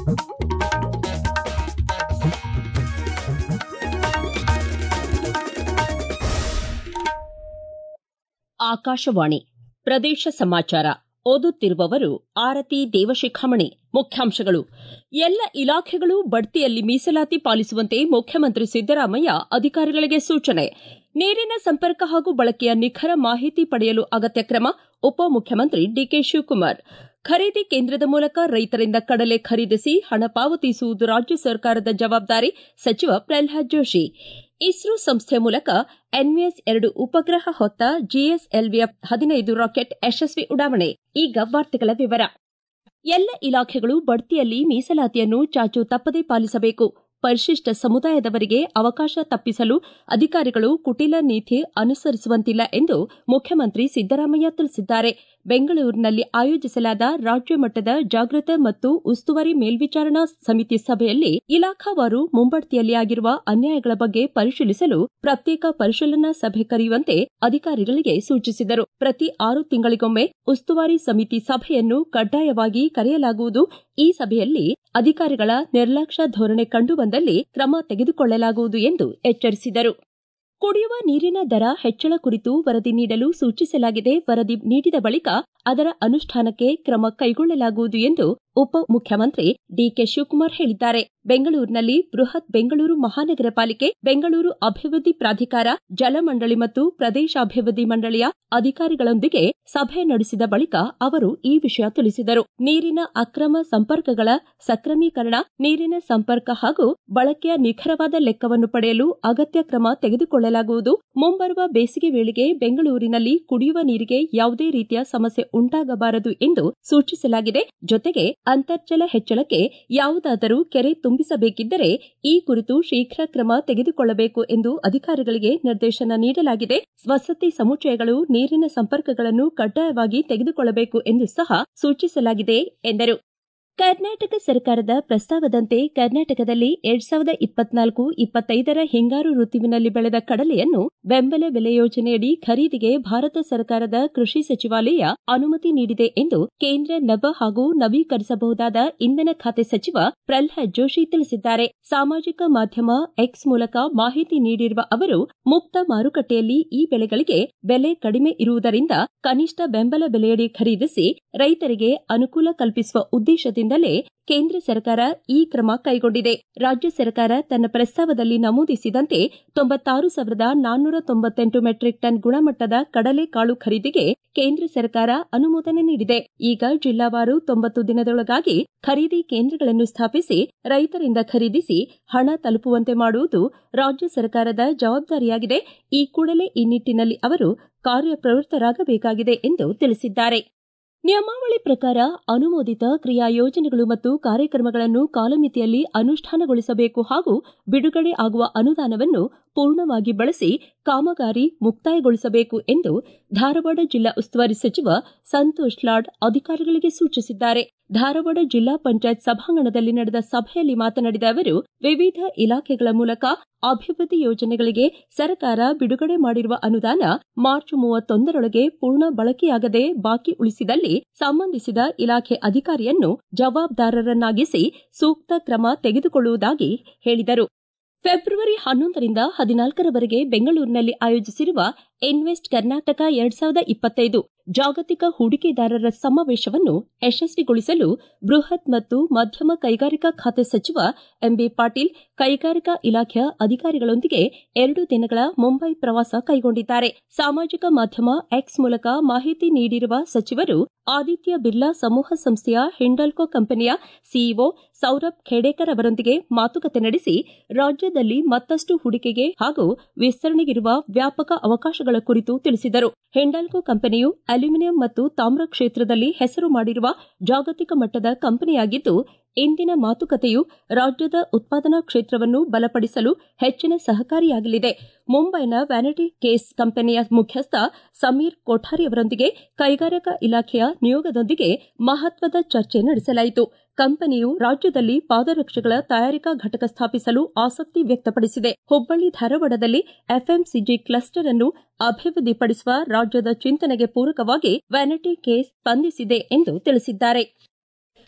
ಆಕಾಶವಾಣಿ ಪ್ರದೇಶ ಸಮಾಚಾರ ಓದುತ್ತಿರುವವರು ಆರತಿ ದೇವಶಿಖಾಮಣಿ ಮುಖ್ಯಾಂಶಗಳು ಎಲ್ಲ ಇಲಾಖೆಗಳು ಬಡ್ತಿಯಲ್ಲಿ ಮೀಸಲಾತಿ ಪಾಲಿಸುವಂತೆ ಮುಖ್ಯಮಂತ್ರಿ ಸಿದ್ದರಾಮಯ್ಯ ಅಧಿಕಾರಿಗಳಿಗೆ ಸೂಚನೆ ನೀರಿನ ಸಂಪರ್ಕ ಹಾಗೂ ಬಳಕೆಯ ನಿಖರ ಮಾಹಿತಿ ಪಡೆಯಲು ಅಗತ್ಯ ಕ್ರಮ ಉಪಮುಖ್ಯಮಂತ್ರಿ ಡಿಕೆ ಶಿವಕುಮಾರ್ ಖರೀದಿ ಕೇಂದ್ರದ ಮೂಲಕ ರೈತರಿಂದ ಕಡಲೆ ಖರೀದಿಸಿ ಹಣ ಪಾವತಿಸುವುದು ರಾಜ್ಯ ಸರ್ಕಾರದ ಜವಾಬ್ದಾರಿ ಸಚಿವ ಪ್ರಲ್ಹಾದ್ ಜೋಶಿ ಇಸ್ರೋ ಸಂಸ್ಥೆ ಮೂಲಕ ಎನ್ವಿಎಸ್ ಎರಡು ಉಪಗ್ರಹ ಹೊತ್ತ ಜಿಎಸ್ಎಲ್ವಿಯ ಹದಿನೈದು ರಾಕೆಟ್ ಯಶಸ್ವಿ ಉಡಾವಣೆ ಈಗ ವಾರ್ತೆಗಳ ವಿವರ ಎಲ್ಲ ಇಲಾಖೆಗಳು ಬಡ್ತಿಯಲ್ಲಿ ಮೀಸಲಾತಿಯನ್ನು ಚಾಚು ತಪ್ಪದೇ ಪಾಲಿಸಬೇಕು ಪರಿಶಿಷ್ಟ ಸಮುದಾಯದವರಿಗೆ ಅವಕಾಶ ತಪ್ಪಿಸಲು ಅಧಿಕಾರಿಗಳು ಕುಟಿಲ ನೀತಿ ಅನುಸರಿಸುವಂತಿಲ್ಲ ಎಂದು ಮುಖ್ಯಮಂತ್ರಿ ಸಿದ್ದರಾಮಯ್ಯ ತಿಳಿಸಿದ್ದಾರೆ ಬೆಂಗಳೂರಿನಲ್ಲಿ ಆಯೋಜಿಸಲಾದ ರಾಜ್ಯ ಮಟ್ಟದ ಜಾಗೃತ ಮತ್ತು ಉಸ್ತುವಾರಿ ಮೇಲ್ವಿಚಾರಣಾ ಸಮಿತಿ ಸಭೆಯಲ್ಲಿ ಇಲಾಖಾವಾರು ಮುಂಬಡ್ತಿಯಲ್ಲಿ ಆಗಿರುವ ಅನ್ಯಾಯಗಳ ಬಗ್ಗೆ ಪರಿಶೀಲಿಸಲು ಪ್ರತ್ಯೇಕ ಪರಿಶೀಲನಾ ಸಭೆ ಕರೆಯುವಂತೆ ಅಧಿಕಾರಿಗಳಿಗೆ ಸೂಚಿಸಿದರು ಪ್ರತಿ ಆರು ತಿಂಗಳಿಗೊಮ್ಮೆ ಉಸ್ತುವಾರಿ ಸಮಿತಿ ಸಭೆಯನ್ನು ಕಡ್ಡಾಯವಾಗಿ ಕರೆಯಲಾಗುವುದು ಈ ಸಭೆಯಲ್ಲಿ ಅಧಿಕಾರಿಗಳ ನಿರ್ಲಕ್ಷ್ಯ ಧೋರಣೆ ಕಂಡುಬಂದಲ್ಲಿ ಕ್ರಮ ತೆಗೆದುಕೊಳ್ಳಲಾಗುವುದು ಎಂದು ಎಚ್ಚರಿಸಿದರು ಕುಡಿಯುವ ನೀರಿನ ದರ ಹೆಚ್ಚಳ ಕುರಿತು ವರದಿ ನೀಡಲು ಸೂಚಿಸಲಾಗಿದೆ ವರದಿ ನೀಡಿದ ಬಳಿಕ ಅದರ ಅನುಷ್ಠಾನಕ್ಕೆ ಕ್ರಮ ಕೈಗೊಳ್ಳಲಾಗುವುದು ಎಂದು ಉಪಮುಖ್ಯಮಂತ್ರಿ ಡಿಕೆ ಶಿವಕುಮಾರ್ ಹೇಳಿದ್ದಾರೆ ಬೆಂಗಳೂರಿನಲ್ಲಿ ಬೃಹತ್ ಬೆಂಗಳೂರು ಮಹಾನಗರ ಪಾಲಿಕೆ ಬೆಂಗಳೂರು ಅಭಿವೃದ್ಧಿ ಪ್ರಾಧಿಕಾರ ಜಲಮಂಡಳಿ ಮತ್ತು ಪ್ರದೇಶಾಭಿವೃದ್ಧಿ ಮಂಡಳಿಯ ಅಧಿಕಾರಿಗಳೊಂದಿಗೆ ಸಭೆ ನಡೆಸಿದ ಬಳಿಕ ಅವರು ಈ ವಿಷಯ ತಿಳಿಸಿದರು ನೀರಿನ ಅಕ್ರಮ ಸಂಪರ್ಕಗಳ ಸಕ್ರಮೀಕರಣ ನೀರಿನ ಸಂಪರ್ಕ ಹಾಗೂ ಬಳಕೆಯ ನಿಖರವಾದ ಲೆಕ್ಕವನ್ನು ಪಡೆಯಲು ಅಗತ್ಯ ಕ್ರಮ ತೆಗೆದುಕೊಳ್ಳಲಾಗುವುದು ಮುಂಬರುವ ಬೇಸಿಗೆ ವೇಳೆಗೆ ಬೆಂಗಳೂರಿನಲ್ಲಿ ಕುಡಿಯುವ ನೀರಿಗೆ ಯಾವುದೇ ರೀತಿಯ ಸಮಸ್ಯೆ ಉಂಟಾಗಬಾರದು ಎಂದು ಸೂಚಿಸಲಾಗಿದೆ ಜೊತೆಗೆ ಅಂತರ್ಜಲ ಹೆಚ್ಚಳಕ್ಕೆ ಯಾವುದಾದರೂ ಕೆರೆ ತುಂಬಿಸಬೇಕಿದ್ದರೆ ಈ ಕುರಿತು ಶೀಘ್ರ ಕ್ರಮ ತೆಗೆದುಕೊಳ್ಳಬೇಕು ಎಂದು ಅಧಿಕಾರಿಗಳಿಗೆ ನಿರ್ದೇಶನ ನೀಡಲಾಗಿದೆ ವಸತಿ ಸಮುಚ್ಚಯಗಳು ನೀರಿನ ಸಂಪರ್ಕಗಳನ್ನು ಕಡ್ಡಾಯವಾಗಿ ತೆಗೆದುಕೊಳ್ಳಬೇಕು ಎಂದು ಸಹ ಸೂಚಿಸಲಾಗಿದೆ ಎಂದರು ಕರ್ನಾಟಕ ಸರ್ಕಾರದ ಪ್ರಸ್ತಾವದಂತೆ ಕರ್ನಾಟಕದಲ್ಲಿ ಎರಡ್ ಸಾವಿರದ ಇಪ್ಪತ್ನಾಲ್ಕು ಇಪ್ಪತ್ತೈದರ ಹಿಂಗಾರು ಋತುವಿನಲ್ಲಿ ಬೆಳೆದ ಕಡಲೆಯನ್ನು ಬೆಂಬಲ ಬೆಲೆ ಯೋಜನೆಯಡಿ ಖರೀದಿಗೆ ಭಾರತ ಸರ್ಕಾರದ ಕೃಷಿ ಸಚಿವಾಲಯ ಅನುಮತಿ ನೀಡಿದೆ ಎಂದು ಕೇಂದ್ರ ನವ ಹಾಗೂ ನವೀಕರಿಸಬಹುದಾದ ಇಂಧನ ಖಾತೆ ಸಚಿವ ಪ್ರಲ್ಹಾದ್ ಜೋಶಿ ತಿಳಿಸಿದ್ದಾರೆ ಸಾಮಾಜಿಕ ಮಾಧ್ಯಮ ಎಕ್ಸ್ ಮೂಲಕ ಮಾಹಿತಿ ನೀಡಿರುವ ಅವರು ಮುಕ್ತ ಮಾರುಕಟ್ಟೆಯಲ್ಲಿ ಈ ಬೆಳೆಗಳಿಗೆ ಬೆಲೆ ಕಡಿಮೆ ಇರುವುದರಿಂದ ಕನಿಷ್ಠ ಬೆಂಬಲ ಬೆಲೆಯಡಿ ಖರೀದಿಸಿ ರೈತರಿಗೆ ಅನುಕೂಲ ಕಲ್ಪಿಸುವ ಉದ್ದೇಶದಿಂದಲೇ ಕೇಂದ್ರ ಸರ್ಕಾರ ಈ ಕ್ರಮ ಕೈಗೊಂಡಿದೆ ರಾಜ್ಯ ಸರ್ಕಾರ ತನ್ನ ಪ್ರಸ್ತಾವದಲ್ಲಿ ನಮೂದಿಸಿದಂತೆ ತೊಂಬತ್ತಾರು ಸಾವಿರದ ನಾನ್ನೂರ ತೊಂಬತ್ತೆಂಟು ಮೆಟ್ರಿಕ್ ಟನ್ ಗುಣಮಟ್ಟದ ಕಡಲೆ ಕಾಳು ಖರೀದಿಗೆ ಕೇಂದ್ರ ಸರ್ಕಾರ ಅನುಮೋದನೆ ನೀಡಿದೆ ಈಗ ಜಿಲ್ಲಾವಾರು ತೊಂಬತ್ತು ದಿನದೊಳಗಾಗಿ ಖರೀದಿ ಕೇಂದ್ರಗಳನ್ನು ಸ್ಥಾಪಿಸಿ ರೈತರಿಂದ ಖರೀದಿಸಿ ಹಣ ತಲುಪುವಂತೆ ಮಾಡುವುದು ರಾಜ್ಯ ಸರ್ಕಾರದ ಜವಾಬ್ದಾರಿಯಾಗಿದೆ ಈ ಕೂಡಲೇ ಈ ನಿಟ್ಟಿನಲ್ಲಿ ಅವರು ಕಾರ್ಯಪ್ರವೃತ್ತರಾಗಬೇಕಾಗಿದೆ ಎಂದು ತಿಳಿಸಿದ್ದಾರೆ ನಿಯಮಾವಳಿ ಪ್ರಕಾರ ಅನುಮೋದಿತ ಕ್ರಿಯಾ ಯೋಜನೆಗಳು ಮತ್ತು ಕಾರ್ಯಕ್ರಮಗಳನ್ನು ಕಾಲಮಿತಿಯಲ್ಲಿ ಅನುಷ್ಠಾನಗೊಳಿಸಬೇಕು ಹಾಗೂ ಬಿಡುಗಡೆ ಆಗುವ ಅನುದಾನವನ್ನು ಪೂರ್ಣವಾಗಿ ಬಳಸಿ ಕಾಮಗಾರಿ ಮುಕ್ತಾಯಗೊಳಿಸಬೇಕು ಎಂದು ಧಾರವಾಡ ಜಿಲ್ಲಾ ಉಸ್ತುವಾರಿ ಸಚಿವ ಸಂತೋಷ್ ಲಾಡ್ ಅಧಿಕಾರಿಗಳಿಗೆ ಸೂಚಿಸಿದ್ದಾರೆ ಧಾರವಾಡ ಜಿಲ್ಲಾ ಪಂಚಾಯತ್ ಸಭಾಂಗಣದಲ್ಲಿ ನಡೆದ ಸಭೆಯಲ್ಲಿ ಮಾತನಾಡಿದ ಅವರು ವಿವಿಧ ಇಲಾಖೆಗಳ ಮೂಲಕ ಅಭಿವೃದ್ಧಿ ಯೋಜನೆಗಳಿಗೆ ಸರ್ಕಾರ ಬಿಡುಗಡೆ ಮಾಡಿರುವ ಅನುದಾನ ಮಾರ್ಚ್ ಮೂವತ್ತೊಂದರೊಳಗೆ ಪೂರ್ಣ ಬಳಕೆಯಾಗದೆ ಬಾಕಿ ಉಳಿಸಿದಲ್ಲಿ ಸಂಬಂಧಿಸಿದ ಇಲಾಖೆ ಅಧಿಕಾರಿಯನ್ನು ಜವಾಬ್ದಾರರನ್ನಾಗಿಸಿ ಸೂಕ್ತ ಕ್ರಮ ತೆಗೆದುಕೊಳ್ಳುವುದಾಗಿ ಹೇಳಿದರು ಫೆಬ್ರವರಿ ಹನ್ನೊಂದರಿಂದ ಹದಿನಾಲ್ಕರವರೆಗೆ ಬೆಂಗಳೂರಿನಲ್ಲಿ ಆಯೋಜಿಸಿರುವ ಇನ್ವೆಸ್ಟ್ ಕರ್ನಾಟಕ ಎರಡ್ ಸಾವಿರದ ಇಪ್ಪತ್ತೈದು ಜಾಗತಿಕ ಹೂಡಿಕೆದಾರರ ಸಮಾವೇಶವನ್ನು ಯಶಸ್ವಿಗೊಳಿಸಲು ಬೃಹತ್ ಮತ್ತು ಮಧ್ಯಮ ಕೈಗಾರಿಕಾ ಖಾತೆ ಸಚಿವ ಎಂಬಿ ಪಾಟೀಲ್ ಕೈಗಾರಿಕಾ ಇಲಾಖೆಯ ಅಧಿಕಾರಿಗಳೊಂದಿಗೆ ಎರಡು ದಿನಗಳ ಮುಂಬೈ ಪ್ರವಾಸ ಕೈಗೊಂಡಿದ್ದಾರೆ ಸಾಮಾಜಿಕ ಮಾಧ್ಯಮ ಎಕ್ಸ್ ಮೂಲಕ ಮಾಹಿತಿ ನೀಡಿರುವ ಸಚಿವರು ಆದಿತ್ಯ ಬಿರ್ಲಾ ಸಮೂಹ ಸಂಸ್ಥೆಯ ಹಿಂಡಲ್ಕೋ ಕಂಪನಿಯ ಸಿಇಒ ಸೌರಭ್ ಖೇಡೇಕರ್ ಅವರೊಂದಿಗೆ ಮಾತುಕತೆ ನಡೆಸಿ ರಾಜ್ಯದಲ್ಲಿ ಮತ್ತಷ್ಟು ಹೂಡಿಕೆಗೆ ಹಾಗೂ ವಿಸ್ತರಣೆಗಿರುವ ವ್ಯಾಪಕ ಅವಕಾಶಗಳ ಕುರಿತು ತಿಳಿಸಿದರು ಹಿಂಡಲ್ಕೋ ಕಂಪನಿಯು ಅಲ್ಯೂಮಿನಿಯಂ ಮತ್ತು ತಾಮ್ರ ಕ್ಷೇತ್ರದಲ್ಲಿ ಹೆಸರು ಮಾಡಿರುವ ಜಾಗತಿಕ ಮಟ್ಟದ ಕಂಪನಿಯಾಗಿದ್ದು ಇಂದಿನ ಮಾತುಕತೆಯು ರಾಜ್ಯದ ಉತ್ಪಾದನಾ ಕ್ಷೇತ್ರವನ್ನು ಬಲಪಡಿಸಲು ಹೆಚ್ಚಿನ ಸಹಕಾರಿಯಾಗಲಿದೆ ಮುಂಬೈನ ವ್ಯಾನಿಟಿ ಕೇಸ್ ಕಂಪನಿಯ ಮುಖ್ಯಸ್ಥ ಸಮೀರ್ ಕೋಠಾರಿ ಅವರೊಂದಿಗೆ ಕೈಗಾರಿಕಾ ಇಲಾಖೆಯ ನಿಯೋಗದೊಂದಿಗೆ ಮಹತ್ವದ ಚರ್ಚೆ ನಡೆಸಲಾಯಿತು ಕಂಪನಿಯು ರಾಜ್ಯದಲ್ಲಿ ಪಾದರಕ್ಷೆಗಳ ತಯಾರಿಕಾ ಘಟಕ ಸ್ಥಾಪಿಸಲು ಆಸಕ್ತಿ ವ್ಯಕ್ತಪಡಿಸಿದೆ ಹುಬ್ಬಳ್ಳಿ ಧಾರವಾಡದಲ್ಲಿ ಎಫ್ಎಂಸಿಜಿ ಕ್ಲಸ್ಟರ್ ಅನ್ನು ಅಭಿವೃದ್ಧಿಪಡಿಸುವ ರಾಜ್ಯದ ಚಿಂತನೆಗೆ ಪೂರಕವಾಗಿ ವ್ಯಾನಿಟಿ ಕೇಸ್ ಸ್ಪಂದಿಸಿದೆ ಎಂದು ತಿಳಿಸಿದ್ದಾರೆ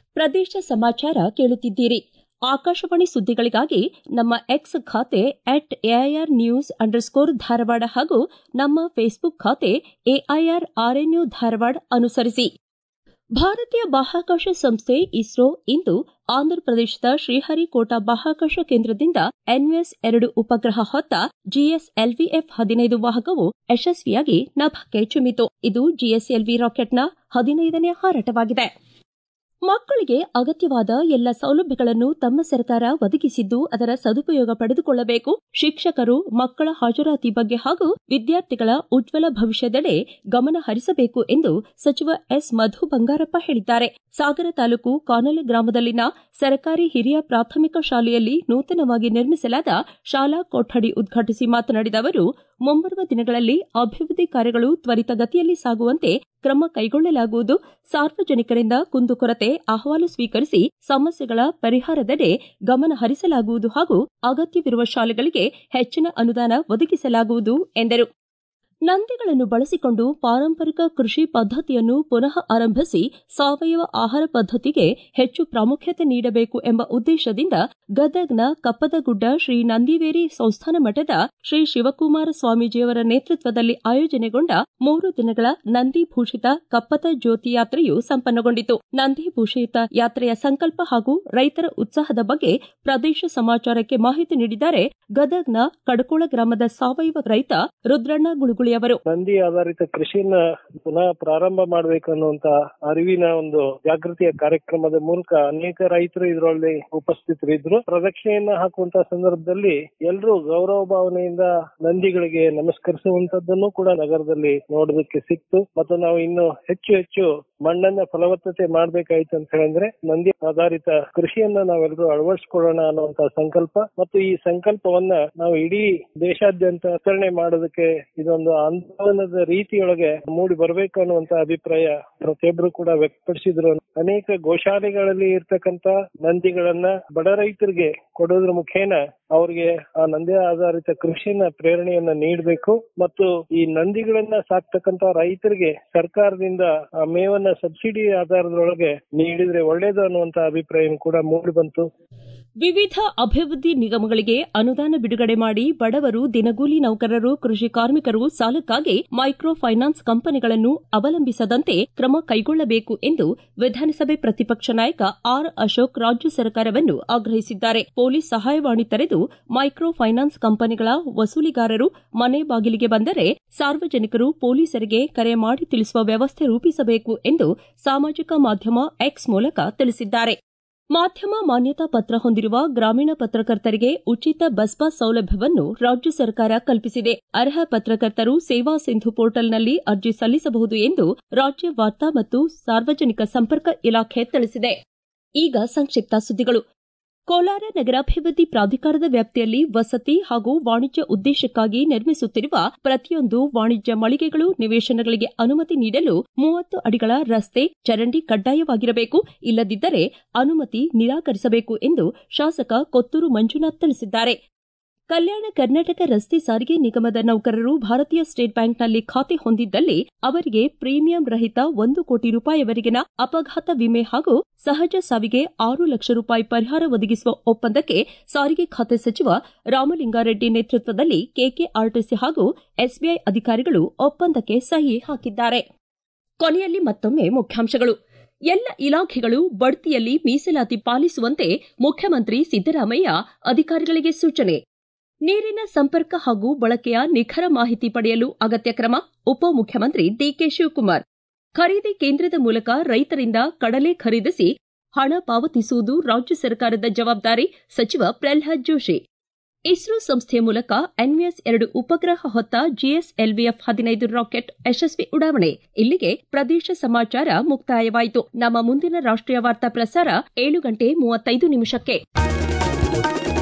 ಪ್ರದೇಶ ಸಮಾಚಾರ ಕೇಳುತ್ತಿದ್ದೀರಿ ಆಕಾಶವಾಣಿ ಸುದ್ದಿಗಳಿಗಾಗಿ ನಮ್ಮ ಎಕ್ಸ್ ಖಾತೆ at A I R news underscore Dharwad ಹಾಗೂ ನಮ್ಮ ಫೇಸ್ಬುಕ್ ಖಾತೆ ಎಐಆರ್ ಆರ್ಎನ್ಯು ಧಾರವಾಡ ಅನುಸರಿಸಿ ಭಾರತೀಯ ಬಾಹ್ಯಾಕಾಶ ಸಂಸ್ಥೆ ಇಸ್ರೋ ಇಂದು ಆಂಧ್ರಪ್ರದೇಶದ ಶ್ರೀಹರಿಕೋಟಾ ಬಾಹ್ಯಾಕಾಶ ಕೇಂದ್ರದಿಂದ ಎನ್ಎಸ್ ಎರಡು ಉಪಗ್ರಹ ಹೊತ್ತ ಜಿಎಸ್ಎಲ್ವಿಎಫ್ ಹದಿನೈದು ವಾಹಕವು ಯಶಸ್ವಿಯಾಗಿ ನಭಕ್ಕೆ ಚಿಮ್ಮಿತು ಇದು ಜಿಎಸ್ಎಲ್ವಿ ರಾಕೆಟ್ನ ಹದಿನೈದನೇ ಹಾರಾಟವಾಗಿದೆ ಮಕ್ಕಳಿಗೆ ಅಗತ್ಯವಾದ ಎಲ್ಲ ಸೌಲಭ್ಯಗಳನ್ನು ತಮ್ಮ ಸರ್ಕಾರ ಒದಗಿಸಿದ್ದು ಅದರ ಸದುಪಯೋಗ ಪಡೆದುಕೊಳ್ಳಬೇಕು ಶಿಕ್ಷಕರು ಮಕ್ಕಳ ಹಾಜರಾತಿ ಬಗ್ಗೆ ಹಾಗೂ ವಿದ್ಯಾರ್ಥಿಗಳ ಉಜ್ವಲ ಭವಿಷ್ಯದೆಡೆ ಗಮನ ಹರಿಸಬೇಕು ಎಂದು ಸಚಿವ ಎಸ್ ಮಧು ಬಂಗಾರಪ್ಪ ಹೇಳಿದ್ದಾರೆ ಸಾಗರ ತಾಲೂಕು ಕಾನಲೆ ಗ್ರಾಮದಲ್ಲಿನ ಸರ್ಕಾರಿ ಹಿರಿಯ ಪ್ರಾಥಮಿಕ ಶಾಲೆಯಲ್ಲಿ ನೂತನವಾಗಿ ನಿರ್ಮಿಸಲಾದ ಶಾಲಾ ಕೊಠಡಿ ಉದ್ಘಾಟಿಸಿ ಮಾತನಾಡಿದ ಅವರು ಮುಂಬರುವ ದಿನಗಳಲ್ಲಿ ಅಭಿವೃದ್ಧಿ ಕಾರ್ಯಗಳು ತ್ವರಿತಗತಿಯಲ್ಲಿ ಸಾಗುವಂತೆ ಕ್ರಮ ಕೈಗೊಳ್ಳಲಾಗುವುದು ಸಾರ್ವಜನಿಕರಿಂದ ಕುಂದುಕೊರತೆ ಅಹವಾಲು ಸ್ವೀಕರಿಸಿ ಸಮಸ್ಯೆಗಳ ಪರಿಹಾರದೆಡೆ ಗಮನ ಹರಿಸಲಾಗುವುದು ಹಾಗೂ ಅಗತ್ಯವಿರುವ ಶಾಲೆಗಳಿಗೆ ಹೆಚ್ಚಿನ ಅನುದಾನ ಒದಗಿಸಲಾಗುವುದು ಎಂದರು ನಂದಿಗಳನ್ನು ಬಳಸಿಕೊಂಡು ಪಾರಂಪರಿಕ ಕೃಷಿ ಪದ್ದತಿಯನ್ನು ಪುನಃ ಆರಂಭಿಸಿ ಸಾವಯವ ಆಹಾರ ಪದ್ದತಿಗೆ ಹೆಚ್ಚು ಪ್ರಾಮುಖ್ಯತೆ ನೀಡಬೇಕು ಎಂಬ ಉದ್ದೇಶದಿಂದ ಗದಗ್ನ ಕಪ್ಪದಗುಡ್ಡ ಶ್ರೀ ನಂದಿವೇರಿ ಸಂಸ್ಥಾನ ಮಠದ ಶ್ರೀ ಶಿವಕುಮಾರ ಸ್ವಾಮೀಜಿಯವರ ನೇತೃತ್ವದಲ್ಲಿ ಆಯೋಜನೆಗೊಂಡ ಮೂರು ದಿನಗಳ ನಂದಿ ಭೂಷಿತ ಕಪ್ಪದ ಜ್ಯೋತಿ ಯಾತ್ರೆಯು ಸಂಪನ್ನಗೊಂಡಿತು ನಂದಿ ಭೂಷಿತ ಯಾತ್ರೆಯ ಸಂಕಲ್ಪ ಹಾಗೂ ರೈತರ ಉತ್ಸಾಹದ ಬಗ್ಗೆ ಪ್ರದೇಶ ಸಮಾಚಾರಕ್ಕೆ ಮಾಹಿತಿ ನೀಡಿದ್ದಾರೆ ಗದಗ್ನ ಕಡಕೋಳ ಗ್ರಾಮದ ಸಾವಯವ ರೈತ ರುದ್ರಣ್ಣ ಗುಳುಗುಳಿ ಅವರು ನಂದಿ ಆಧಾರಿತ ಕೃಷಿಯನ್ನ ಪುನಃ ಪ್ರಾರಂಭ ಮಾಡಬೇಕು ಅನ್ನುವಂತ ಅರಿವಿನ ಒಂದು ಜಾಗೃತಿಯ ಕಾರ್ಯಕ್ರಮದ ಮೂಲಕ ಅನೇಕ ರೈತರು ಇದರಲ್ಲಿ ಉಪಸ್ಥಿತರಿದ್ರು ಪ್ರದಕ್ಷಿಣೆಯನ್ನ ಹಾಕುವಂತ ಸಂದರ್ಭದಲ್ಲಿ ಎಲ್ಲರೂ ಗೌರವ ಭಾವನೆಯಿಂದ ನಂದಿಗಳಿಗೆ ನಮಸ್ಕರಿಸುವಂತದ್ದನ್ನು ಕೂಡ ನಗರದಲ್ಲಿ ನೋಡೋದಕ್ಕೆ ಸಿಕ್ತು ಮತ್ತು ನಾವು ಇನ್ನು ಹೆಚ್ಚು ಹೆಚ್ಚು ಮಣ್ಣನ್ನ ಫಲವತ್ತತೆ ಮಾಡ್ಬೇಕಾಯ್ತು ಅಂತ ಹೇಳಿದ್ರೆ ನಂದಿ ಆಧಾರಿತ ಕೃಷಿಯನ್ನ ನಾವೆಲ್ಲರೂ ಅಳವಡಿಸಿಕೊಳ್ಳೋಣ ಅನ್ನುವಂತ ಸಂಕಲ್ಪ ಮತ್ತು ಈ ಸಂಕಲ್ಪವನ್ನ ನಾವು ಇಡೀ ದೇಶಾದ್ಯಂತ ಆಚರಣೆ ಮಾಡೋದಕ್ಕೆ ಇದೊಂದು ಆಂದೋಲನದ ರೀತಿಯೊಳಗೆ ಮೂಡಿ ಬರಬೇಕು ಅನ್ನುವಂತ ಅಭಿಪ್ರಾಯ ಪ್ರತಿಯೊಬ್ಬರು ಕೂಡ ವ್ಯಕ್ತಪಡಿಸಿದ್ರು ಅನೇಕ ಗೋಶಾಲೆಗಳಲ್ಲಿ ಇರ್ತಕ್ಕಂತ ನಂದಿಗಳನ್ನ ಬಡ ರೈತರಿಗೆ ಕೊಡೋದ್ರ ಮುಖೇನ ಅವ್ರಿಗೆ ಆ ನಂದಿ ಆಧಾರಿತ ಕೃಷಿಯನ್ನ ಪ್ರೇರಣೆಯನ್ನ ನೀಡಬೇಕು ಮತ್ತು ಈ ನಂದಿಗಳನ್ನ ಸಾಕ್ತಕ್ಕಂತ ರೈತರಿಗೆ ಸರ್ಕಾರದಿಂದ ಆ ಮೇವನ್ನ ಸಬ್ಸಿಡಿ ಆಧಾರದೊಳಗೆ ನೀಡಿದ್ರೆ ಒಳ್ಳೇದು ಅನ್ನುವಂತ ಅಭಿಪ್ರಾಯ ಕೂಡ ಮೂಡಿ ಬಂತು ವಿವಿಧ ಅಭಿವೃದ್ಧಿ ನಿಗಮಗಳಿಗೆ ಅನುದಾನ ಬಿಡುಗಡೆ ಮಾಡಿ ಬಡವರು ದಿನಗೂಲಿ ನೌಕರರು ಕೃಷಿ ಕಾರ್ಮಿಕರು ಸಾಲಕ್ಕಾಗಿ ಮೈಕ್ರೋ ಫೈನಾನ್ಸ್ ಕಂಪನಿಗಳನ್ನು ಅವಲಂಬಿಸದಂತೆ ಕ್ರಮ ಕೈಗೊಳ್ಳಬೇಕು ಎಂದು ವಿಧಾನಸಭೆ ಪ್ರತಿಪಕ್ಷ ನಾಯಕ ಆರ್ ಅಶೋಕ್ ರಾಜ್ಯ ಸರ್ಕಾರವನ್ನು ಆಗ್ರಹಿಸಿದ್ದಾರೆ ಪೊಲೀಸ್ ಸಹಾಯವಾಣಿ ತೆರೆದು ಮೈಕ್ರೋ ಫೈನಾನ್ಸ್ ಕಂಪನಿಗಳ ವಸೂಲಿಗಾರರು ಮನೆ ಬಾಗಿಲಿಗೆ ಬಂದರೆ ಸಾರ್ವಜನಿಕರು ಪೊಲೀಸರಿಗೆ ಕರೆ ಮಾಡಿ ತಿಳಿಸುವ ವ್ಯವಸ್ಥೆ ರೂಪಿಸಬೇಕು ಎಂದು ಸಾಮಾಜಿಕ ಮಾಧ್ಯಮ ಎಕ್ಸ್ ಮೂಲಕ ತಿಳಿಸಿದ್ದಾರೆ ಮಾಧ್ಯಮ ಮಾನ್ಯತಾ ಪತ್ರ ಹೊಂದಿರುವ ಗ್ರಾಮೀಣ ಪತ್ರಕರ್ತರಿಗೆ ಉಚಿತ ಬಸ್ ಪಾಸ್ ಸೌಲಭ್ಯವನ್ನು ರಾಜ್ಯ ಸರ್ಕಾರ ಕಲ್ಪಿಸಿದೆ ಅರ್ಹ ಪತ್ರಕರ್ತರು ಸೇವಾ ಸಿಂಧು ಪೋರ್ಟಲ್ನಲ್ಲಿ ಅರ್ಜಿ ಸಲ್ಲಿಸಬಹುದು ಎಂದು ರಾಜ್ಯ ವಾರ್ತಾ ಮತ್ತು ಸಾರ್ವಜನಿಕ ಸಂಪರ್ಕ ಇಲಾಖೆ ತಿಳಿಸಿದೆ ಈಗ ಸಂಕ್ಷಿಪ್ತ ಸುದ್ದಿಗಳು ಕೋಲಾರ ನಗರಾಭಿವೃದ್ಧಿ ಪ್ರಾಧಿಕಾರದ ವ್ಯಾಪ್ತಿಯಲ್ಲಿ ವಸತಿ ಹಾಗೂ ವಾಣಿಜ್ಯ ಉದ್ದೇಶಕ್ಕಾಗಿ ನಿರ್ಮಿಸುತ್ತಿರುವ ಪ್ರತಿಯೊಂದು ವಾಣಿಜ್ಯ ಮಳಿಗೆಗಳು ನಿವೇಶನಗಳಿಗೆ ಅನುಮತಿ ನೀಡಲು ಮೂವತ್ತು ಅಡಿಗಳ ರಸ್ತೆ ಚರಂಡಿ ಕಡ್ಡಾಯವಾಗಿರಬೇಕು ಇಲ್ಲದಿದ್ದರೆ ಅನುಮತಿ ನಿರಾಕರಿಸಬೇಕು ಎಂದು ಶಾಸಕ ಕೊತ್ತೂರು ಮಂಜುನಾಥ್ ತಿಳಿಸಿದ್ದಾರೆ ಕಲ್ಯಾಣ ಕರ್ನಾಟಕ ರಸ್ತೆ ಸಾರಿಗೆ ನಿಗಮದ ನೌಕರರು ಭಾರತೀಯ ಸ್ಟೇಟ್ ಬ್ಯಾಂಕ್ನಲ್ಲಿ ಖಾತೆ ಹೊಂದಿದ್ದಲ್ಲಿ ಅವರಿಗೆ ಪ್ರೀಮಿಯಂ ರಹಿತ ಒಂದು ಕೋಟಿ ರೂಪಾಯಿವರೆಗಿನ ಅಪಘಾತ ವಿಮೆ ಹಾಗೂ ಸಹಜ ಸಾವಿಗೆ ಆರು ಲಕ್ಷ ರೂಪಾಯಿ ಪರಿಹಾರ ಒದಗಿಸುವ ಒಪ್ಪಂದಕ್ಕೆ ಸಾರಿಗೆ ಖಾತೆ ಸಚಿವ ರಾಮಲಿಂಗಾರೆಡ್ಡಿ ನೇತೃತ್ವದಲ್ಲಿ ಕೆಕೆಆರ್ಟಿಸಿ ಹಾಗೂ ಎಸ್ಬಿಐ ಅಧಿಕಾರಿಗಳು ಒಪ್ಪಂದಕ್ಕೆ ಸಹಿ ಹಾಕಿದ್ದಾರೆ ಕೊನೆಯಲ್ಲಿ ಮತ್ತೊಮ್ಮೆ ಮುಖ್ಯಾಂಶಗಳು ಎಲ್ಲ ಇಲಾಖೆಗಳು ಬಡ್ತಿಯಲ್ಲಿ ಮೀಸಲಾತಿ ಪಾಲಿಸುವಂತೆ ಮುಖ್ಯಮಂತ್ರಿ ಸಿದ್ದರಾಮಯ್ಯ ಅಧಿಕಾರಿಗಳಿಗೆ ಸೂಚನೆ ನೀರಿನ ಸಂಪರ್ಕ ಹಾಗೂ ಬಳಕೆಯ ನಿಖರ ಮಾಹಿತಿ ಪಡೆಯಲು ಅಗತ್ಯ ಕ್ರಮ ಉಪಮುಖ್ಯಮಂತ್ರಿ ಡಿಕೆ ಶಿವಕುಮಾರ್ ಖರೀದಿ ಕೇಂದ್ರದ ಮೂಲಕ ರೈತರಿಂದ ಕಡಲೆ ಖರೀದಿಸಿ ಹಣ ಪಾವತಿಸುವುದು ರಾಜ್ಯ ಸರ್ಕಾರದ ಜವಾಬ್ದಾರಿ ಸಚಿವ ಪ್ರಲ್ಹಾದ್ ಜೋಶಿ ಇಸ್ರೋ ಸಂಸ್ಥೆಯ ಮೂಲಕ ಎನ್ವಿಎಸ್ ಎರಡು ಉಪಗ್ರಹ ಹೊತ್ತ ಜಿಎಸ್ಎಲ್ವಿಎಫ್ ಹದಿನೈದು ರಾಕೆಟ್ ಯಶಸ್ವಿ ಉಡಾವಣೆ ಇಲ್ಲಿಗೆ ಪ್ರದೇಶ ಸಮಾಚಾರ ಮುಕ್ತಾಯವಾಯಿತು ನಮ್ಮ ಮುಂದಿನ ರಾಷ್ಟೀಯ ವಾರ್ತಾ ಪ್ರಸಾರ ಏಳು ಗಂಟೆ ಮೂವತ್ತೈದು ನಿಮಿಷಕ್ಕೆ